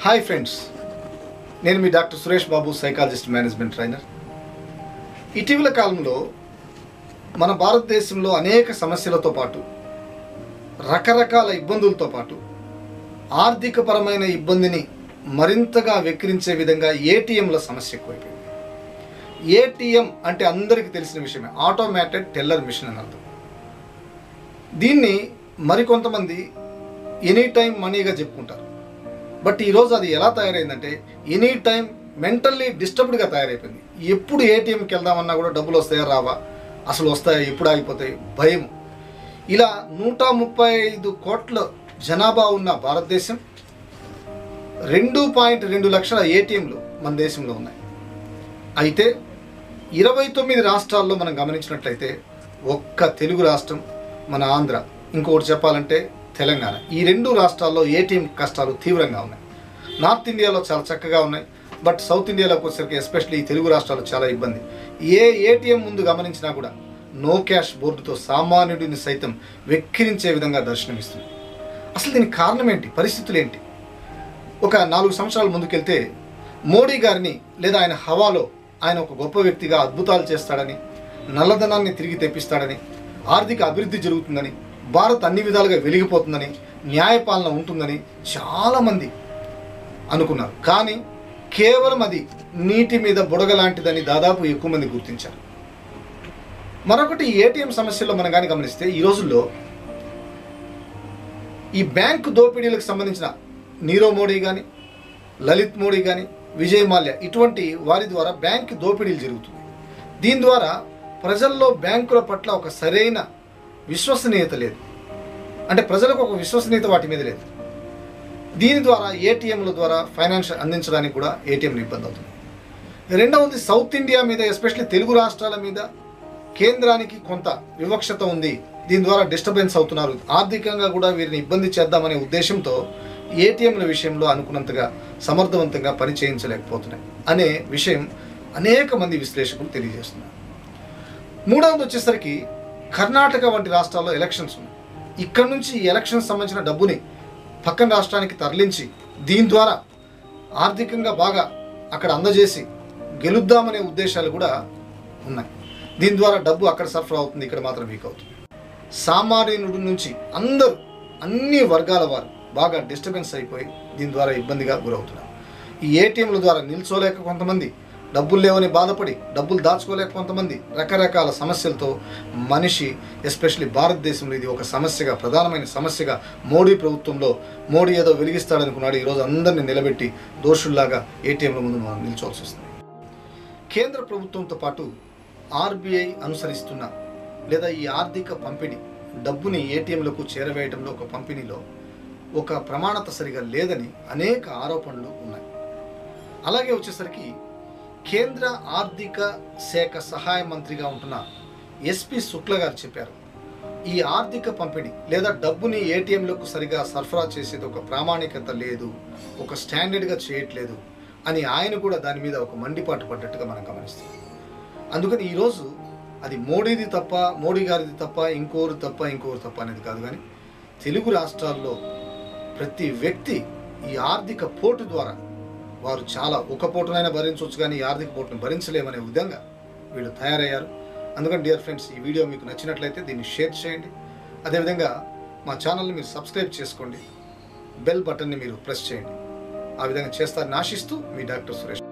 hi friends నేను మీ doctor Suresh Babu psychologist management trainer ఇటీవల కాలంలో మన భారతదేశంలో అనేక సమస్యలతో పాటు రకరకాల ఇబ్బందులతో పాటు ఆర్థికపరమైన ఇబ్బందిని మరింతగా వెక్కిరించే విధంగా ఏటీఎంల సమస్య ఎక్కువైపోయింది ఏటీఎం అంటే అందరికీ తెలిసిన విషయమే ఆటోమేటెడ్ టెల్లర్ మిషన్ అని అర్థం దీన్ని మరికొంతమంది ఎనీ టైం మనీగా చెప్పుకుంటారు బట్ ఈరోజు అది ఎలా తయారైందంటే ఎనీ టైం మెంటల్లీ డిస్టర్బ్డ్గా తయారైపోయింది ఎప్పుడు ఏటీఎంకి వెళ్దామన్నా కూడా డబ్బులు వస్తాయా రావా అసలు వస్తాయా ఎప్పుడు ఆగిపోతాయి భయం ఇలా నూట ముప్పై ఐదు కోట్ల జనాభా ఉన్న భారతదేశం రెండు పాయింట్ రెండు లక్షల ఏటీఎంలు మన దేశంలో ఉన్నాయి అయితే ఇరవై తొమ్మిది రాష్ట్రాల్లో మనం గమనించినట్లయితే ఒక్క తెలుగు రాష్ట్రం మన ఆంధ్ర ఇంకొకటి చెప్పాలంటే తెలంగాణ ఈ రెండు రాష్ట్రాల్లో ఏటీఎం కష్టాలు తీవ్రంగా ఉన్నాయి నార్త్ ఇండియాలో చాలా చక్కగా ఉన్నాయి బట్ సౌత్ ఇండియాలోకి వచ్చేసరికి ఎస్పెషల్లీ ఈ తెలుగు రాష్ట్రాలు చాలా ఇబ్బంది ఏ ఏటీఎం ముందు గమనించినా కూడా నో క్యాష్ బోర్డుతో సామాన్యుడిని సైతం వెక్కిరించే విధంగా దర్శనమిస్తుంది అసలు దీనికి కారణం ఏంటి పరిస్థితులు ఏంటి ఒక నాలుగు సంవత్సరాల ముందుకెళ్తే మోడీ గారిని లేదా ఆయన హవాలో ఆయన ఒక గొప్ప వ్యక్తిగా అద్భుతాలు చేస్తాడని నల్లధనాన్ని తిరిగి తెప్పిస్తాడని ఆర్థిక అభివృద్ధి జరుగుతుందని భారత్ అన్ని విధాలుగా వెలిగిపోతుందని న్యాయపాలన ఉంటుందని చాలామంది అనుకున్నారు కానీ కేవలం అది నీటి మీద బుడగ లాంటిదని దాదాపు ఎక్కువ మంది గుర్తించారు మరొకటి ఏటీఎం సమస్యల్లో మనం కానీ గమనిస్తే ఈ రోజుల్లో ఈ బ్యాంకు దోపిడీలకు సంబంధించిన నీరవ్ మోడీ కానీ లలిత్ మోడీ కానీ విజయ్ మాల్యా ఇటువంటి వారి ద్వారా బ్యాంక్ దోపిడీలు జరుగుతుంది దీని ద్వారా ప్రజల్లో బ్యాంకుల పట్ల ఒక సరైన విశ్వసనీయత లేదు అంటే ప్రజలకు ఒక విశ్వసనీయత వాటి మీద లేదు దీని ద్వారా ఏటీఎంల ద్వారా ఫైనాన్స్ అందించడానికి కూడా ఏటీఎంలు ఇబ్బంది అవుతుంది రెండవది సౌత్ ఇండియా మీద ఎస్పెషల్లీ తెలుగు రాష్ట్రాల మీద కేంద్రానికి కొంత వివక్షత ఉంది దీని ద్వారా డిస్టర్బెన్స్ అవుతున్నారు ఆర్థికంగా కూడా వీరిని ఇబ్బంది చేద్దామనే ఉద్దేశంతో ఏటీఎంల విషయంలో అనుకున్నంతగా సమర్థవంతంగా పని చేయించలేకపోతున్నాయి అనే విషయం అనేక మంది విశ్లేషకులు తెలియజేస్తున్నారు మూడవది వచ్చేసరికి కర్ణాటక వంటి రాష్ట్రాల్లో ఎలక్షన్స్ ఉన్నాయి ఇక్కడ నుంచి ఈ ఎలక్షన్స్ సంబంధించిన డబ్బుని పక్కన రాష్ట్రానికి తరలించి దీని ద్వారా ఆర్థికంగా బాగా అక్కడ అందజేసి గెలుద్దామనే ఉద్దేశాలు కూడా ఉన్నాయి దీని ద్వారా డబ్బు అక్కడ సరఫరా అవుతుంది ఇక్కడ మాత్రం వీక్ అవుతుంది సామాన్యుడి నుంచి అందరూ అన్ని వర్గాల వారు బాగా డిస్టర్బెన్స్ అయిపోయి దీని ద్వారా ఇబ్బందిగా గురవుతున్నారు ఈ ఏటీఎంల ద్వారా నిల్చోలేక కొంతమంది డబ్బులు లేవని బాధపడి డబ్బులు దాచుకోలేక కొంతమంది రకరకాల సమస్యలతో మనిషి ఎస్పెషల్లీ భారతదేశంలో ఇది ఒక సమస్యగా ప్రధానమైన సమస్యగా మోడీ ప్రభుత్వంలో మోడీ ఏదో వెలిగిస్తాడనుకున్నాడు ఈరోజు అందరిని నిలబెట్టి దోషుల్లాగా ఏటీఎంల ముందు మనం నిల్చోవాల్సి వస్తుంది కేంద్ర ప్రభుత్వంతో పాటు ఆర్బీఐ అనుసరిస్తున్న లేదా ఈ ఆర్థిక పంపిణీ డబ్బుని ఏటీఎంలకు చేరవేయడంలో ఒక పంపిణీలో ఒక ప్రమాణత సరిగా లేదని అనేక ఆరోపణలు ఉన్నాయి అలాగే వచ్చేసరికి కేంద్ర ఆర్థిక శాఖ సహాయ మంత్రిగా ఉంటున్న ఎస్పి శుక్ల గారు చెప్పారు ఈ ఆర్థిక పంపిణీ లేదా డబ్బుని ఏటీఎంలకు సరిగా సరఫరా చేసేది ఒక ప్రామాణికత లేదు ఒక స్టాండర్డ్గా చేయట్లేదు అని ఆయన కూడా దాని మీద ఒక మండిపాటు పడ్డట్టుగా మనం గమనిస్తాం అందుకని ఈరోజు అది మోడీది తప్ప మోడీ గారిది తప్ప ఇంకోరు తప్ప ఇంకోరు తప్ప అనేది కాదు కానీ తెలుగు రాష్ట్రాల్లో ప్రతి వ్యక్తి ఈ ఆర్థిక పోటు ద్వారా వారు చాలా ఒక పోటునైనా భరించవచ్చు కానీ ఈ ఆర్థిక పోటును భరించలేమనే విధంగా వీళ్ళు తయారయ్యారు అందుకని డియర్ ఫ్రెండ్స్ ఈ వీడియో మీకు నచ్చినట్లయితే దీన్ని షేర్ చేయండి అదేవిధంగా మా ఛానల్ని మీరు సబ్స్క్రైబ్ చేసుకోండి బెల్ బటన్ని మీరు ప్రెస్ చేయండి ఆ విధంగా చేస్తారని ఆశిస్తూ మీ డాక్టర్ సురేష్